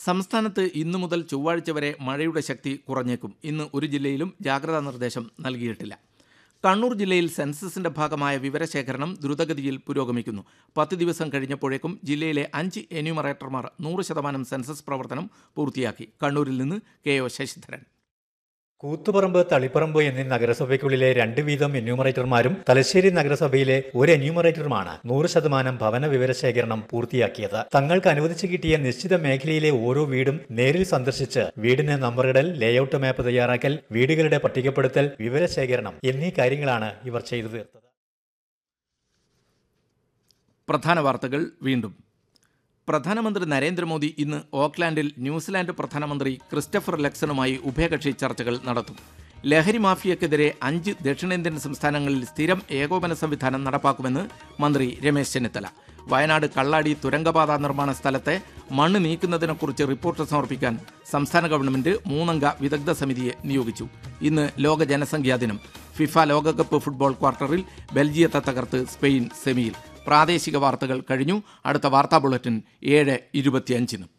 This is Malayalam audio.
സംസ്ഥാനത്ത് ഇന്നു മുതൽ ചൊവ്വാഴ്ച വരെ മഴയുടെ ശക്തി കുറഞ്ഞേക്കും ഇന്ന് ഒരു ജില്ലയിലും ജാഗ്രതാ നിർദ്ദേശം നൽകിയിട്ടില്ല കണ്ണൂർ ജില്ലയിൽ സെൻസസിന്റെ ഭാഗമായ വിവരശേഖരണം ദ്രുതഗതിയിൽ പുരോഗമിക്കുന്നു പത്ത് ദിവസം കഴിഞ്ഞപ്പോഴേക്കും ജില്ലയിലെ അഞ്ച് എന്യൂമറേറ്റർമാർ നൂറ് ശതമാനം സെൻസസ് പ്രവർത്തനം പൂർത്തിയാക്കി കണ്ണൂരിൽ നിന്ന് കെ ഒ ശശിധരൻ കൂത്തുപറമ്പ് തളിപ്പറമ്പ് എന്നീ നഗരസഭയ്ക്കുള്ളിലെ രണ്ട് വീതം എന്യൂമറേറ്റർമാരും തലശ്ശേരി നഗരസഭയിലെ ഒരു എന്യൂമറേറ്ററുമാണ് നൂറ് ശതമാനം ഭവന വിവരശേഖരണം പൂർത്തിയാക്കിയത് തങ്ങൾക്ക് അനുവദിച്ചു കിട്ടിയ നിശ്ചിത മേഖലയിലെ ഓരോ വീടും നേരിൽ സന്ദർശിച്ച് വീടിന് നമ്പറിടൽ ലേഔട്ട് മാപ്പ് തയ്യാറാക്കൽ വീടുകളുടെ പട്ടികപ്പെടുത്തൽ വിവരശേഖരണം എന്നീ കാര്യങ്ങളാണ് ഇവർ ചെയ്തു തീർത്തത് പ്രധാന വാർത്തകൾ വീണ്ടും പ്രധാനമന്ത്രി നരേന്ദ്രമോദി ഇന്ന് ഓക്ലാൻഡിൽ ന്യൂസിലാൻഡ് പ്രധാനമന്ത്രി ക്രിസ്റ്റഫർ ലക്സണുമായി ഉഭയകക്ഷി ചർച്ചകൾ നടത്തും ലഹരി മാഫിയക്കെതിരെ അഞ്ച് ദക്ഷിണേന്ത്യൻ സംസ്ഥാനങ്ങളിൽ സ്ഥിരം ഏകോപന സംവിധാനം നടപ്പാക്കുമെന്ന് മന്ത്രി രമേശ് ചെന്നിത്തല വയനാട് കള്ളാടി തുരങ്കപാത നിർമ്മാണ സ്ഥലത്തെ മണ്ണ് നീക്കുന്നതിനെക്കുറിച്ച് റിപ്പോർട്ട് സമർപ്പിക്കാൻ സംസ്ഥാന ഗവൺമെന്റ് മൂന്നംഗ വിദഗ്ധ സമിതിയെ നിയോഗിച്ചു ഇന്ന് ലോക ജനസംഖ്യാ ദിനം ഫിഫ ലോകകപ്പ് ഫുട്ബോൾ ക്വാർട്ടറിൽ ബെൽജിയത്തെ തകർത്ത് സ്പെയിൻ സെമിയിൽ പ്രാദേശിക വാർത്തകൾ കഴിഞ്ഞു അടുത്ത വാർത്താ ബുള്ളറ്റിൻ ഏഴ് ഇരുപത്തിയഞ്ചിന്